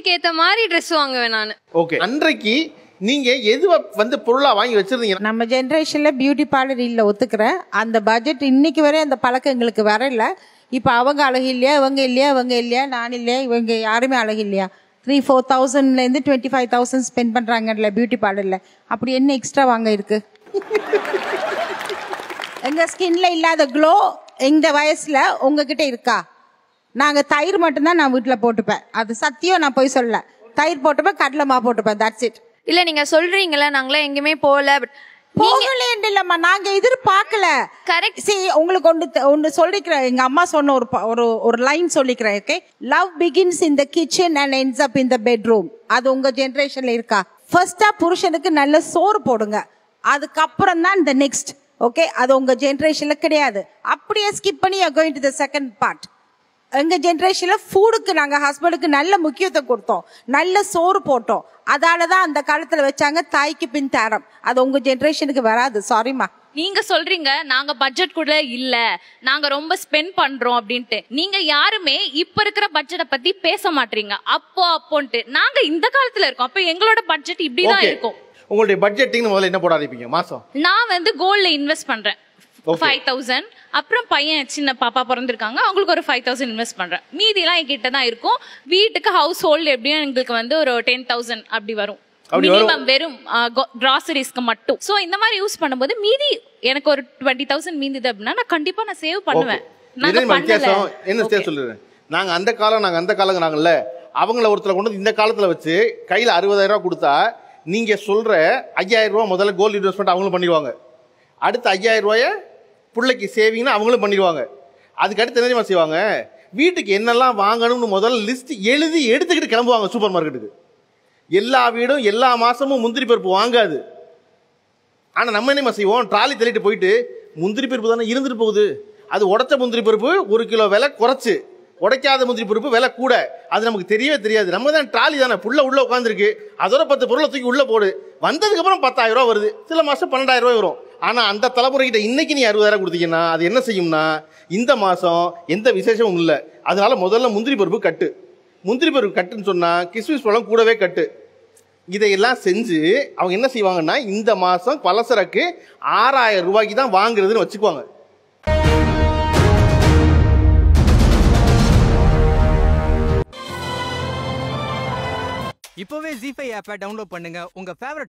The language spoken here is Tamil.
பட்ஜெட்டுக்கு ஏத்த மாதிரி ட்ரெஸ் வாங்குவேன் நான் ஓகே அன்றைக்கு நீங்க எது வந்து பொருளா வாங்கி வச்சிருந்தீங்க நம்ம ஜென்ரேஷன்ல பியூட்டி பார்லர் இல்ல ஒத்துக்கிறேன் அந்த பட்ஜெட் இன்னைக்கு வரை அந்த பழக்கம் எங்களுக்கு வரல இப்போ அவங்க அழகு இல்லையா இவங்க இல்லையா இவங்க இல்லையா நான் இல்லையா இவங்க யாருமே அழகு இல்லையா த்ரீ ஃபோர் தௌசண்ட்லேருந்து டுவெண்ட்டி ஃபைவ் தௌசண்ட் ஸ்பெண்ட் பண்ணுறாங்கல்ல பியூட்டி பார்லரில் அப்படி என்ன எக்ஸ்ட்ரா வாங்க இருக்கு எங்க ஸ்கின்ல இல்லாத க்ளோ இந்த வயசுல உங்ககிட்ட இருக்கா நாங்க தயிர் மட்டும்தான் நான் வீட்டுல போட்டுப்பேன் அது சத்தியம் நான் போய் சொல்ல தயிர் போட்டுப்பேன் கடலை மா போட்டுப்பேன் தட்ஸ் இட் இல்ல நீங்க சொல்றீங்கல்ல நாங்களே எங்கேயுமே போகல but போகலேன்னு இல்லம்மா நாங்க எதிர்பார்க்கல Correct. see உங்களுக்கு ஒன்று ஒன்று சொல்லிக்கிறேன் எங்க அம்மா சொன்ன ஒரு ப- ஒரு ஒரு லைன் சொல்லிக்கிறேன் okay love begins in the kitchen and ends up in the bedroom அது உங்க ஜெனரேஷன்ல இருக்கா ஃபர்ஸ்டா புருஷனுக்கு நல்ல சோறு போடுங்க அதுக்கப்புறம் தான் இந்த நெக்ஸ்ட் ஓகே அது உங்க ஜெனரேஷன்ல கிடையாது அப்படியே ஸ்கிப் பண்ணி going to the second part எங்க ஜெனரேஷன்ல ஃபுட்டுக்கு நாங்க ஹஸ்பண்டுக்கு நல்ல முக்கியத்துவம் கொடுத்தோம் நல்ல சோறு போட்டோம் அதால தான் அந்த காலத்துல வச்சாங்க தாய்க்கு பின் தாரம் அது உங்க ஜெனரேஷனுக்கு வராது சாரிம்மா நீங்க சொல்றீங்க நாங்க பட்ஜெட் கூட இல்ல நாங்க ரொம்ப ஸ்பெண்ட் பண்றோம் அப்படின்ட்டு நீங்க யாருமே இப்ப இருக்கிற பட்ஜெட்டை பத்தி பேச மாட்டீங்க அப்போ அப்போன்ட்டு நாங்க இந்த காலத்துல இருக்கோம் அப்ப எங்களோட பட்ஜெட் இப்படிதான் ஓகே இருக்கும் உங்களுடைய பட்ஜெட்டிங் முதல்ல என்ன போட ஆரம்பிப்பீங்க மாசம் நான் வந்து கோல்ட்ல இன்வெஸ்ட் பண்றேன் Okay. ஃபைவ் தௌசண்ட் அப்புறம் பையன் சின்ன பாப்பா பிறந்திருக்காங்க அவங்களுக்கு ஒரு ஃபைவ் தௌசண்ட் இன்வெஸ்ட் பண்றேன் மீதி எல்லாம் என்கிட்ட தான் இருக்கும் வீட்டுக்கு ஹவுஸ் ஹோல்டு எப்படியும் எங்களுக்கு வந்து ஒரு டென் தௌசண்ட் அப்படி வரும் அப்படி வரும். மினிமம் வெறும் கிராசரிஸ்க்கு மட்டும் சோ இந்த மாதிரி யூஸ் பண்ணும்போது மீதி எனக்கு ஒரு டுவெண்ட்டி தௌசண்ட் மீந்தது அப்படின்னா நான் கண்டிப்பா நான் சேவ் பண்ணுவேன் நாங்க இதே பண்ணல வித்தியாசம் என்ன Okay. வித்தியாசம் சொல்லுறேன் நாங்க அந்த காலம் நாங்க அந்த காலம் நாங்கல்ல அவங்கள ஒருத்தரை கொண்டு வந்து இந்த காலத்துல வச்சு கையில அறுபதாயிரம் ரூபாய் கொடுத்தா நீங்க சொல்ற ஐயாயிரம் ரூபாய் முதல்ல கோல்டு இன்வெஸ்ட்மெண்ட் அவங்களும் பண்ணிடுவாங்க அடுத்து ஐயாயிரம் ரூபாய பிள்ளைக்கு சேவிங்னு அவங்களும் பண்ணிடுவாங்க அதுக்கு அடுத்து என்ன தெரியுமா செய்வாங்க வீட்டுக்கு என்னெல்லாம் வாங்கணும்னு முதல்ல லிஸ்ட் எழுதி எடுத்துக்கிட்டு கிளம்புவாங்க சூப்பர் மார்க்கெட்டுக்கு எல்லா வீடும் எல்லா மாசமும் முந்திரி பருப்பு வாங்காது ஆனா நம்ம என்ன செய்வோம் ட்ராலி தள்ளிட்டு போயிட்டு முந்திரி பருப்பு தானே இருந்துட்டு போகுது அது உடைச்ச முந்திரி பருப்பு ஒரு கிலோ விலை குறைச்சு உடைக்காத முந்திரி பருப்பு விலை கூட அது நமக்கு தெரியவே தெரியாது நம்ம தான் ட்ராலி தானே புள்ள உள்ள உட்காந்துருக்கு அதோட பத்து பொருளை தூக்கி உள்ள போடு வந்ததுக்கு அப்புறம் பத்தாயிரம் ரூபாய் வருது சில மாசம் பன்னெண்டாயிரம் ரூபாய் வரும் ஆனா அந்த தலைமுறைகிட்ட இன்னைக்கு நீ அறுபதாயிரம் கொடுத்தீங்கன்னா அது என்ன செய்யும்னா இந்த மாசம் எந்த விசேஷமும் இல்லை அதனால முதல்ல முந்திரி பருப்பு கட்டு முந்திரி பருப்பு கட்டுன்னு சொன்னா கிஸ்மிஸ் பழம் கூடவே கட்டு இதையெல்லாம் செஞ்சு அவங்க என்ன செய்வாங்கன்னா இந்த மாசம் பலசரக்கு ஆறாயிரம் ரூபாய்க்கு தான் வாங்குறதுன்னு வச்சுக்குவாங்க இப்போவே ஜி ஃபைவ் ஆப்பை டவுன்லோட் பண்ணுங்க உங்க ஃபேவரட்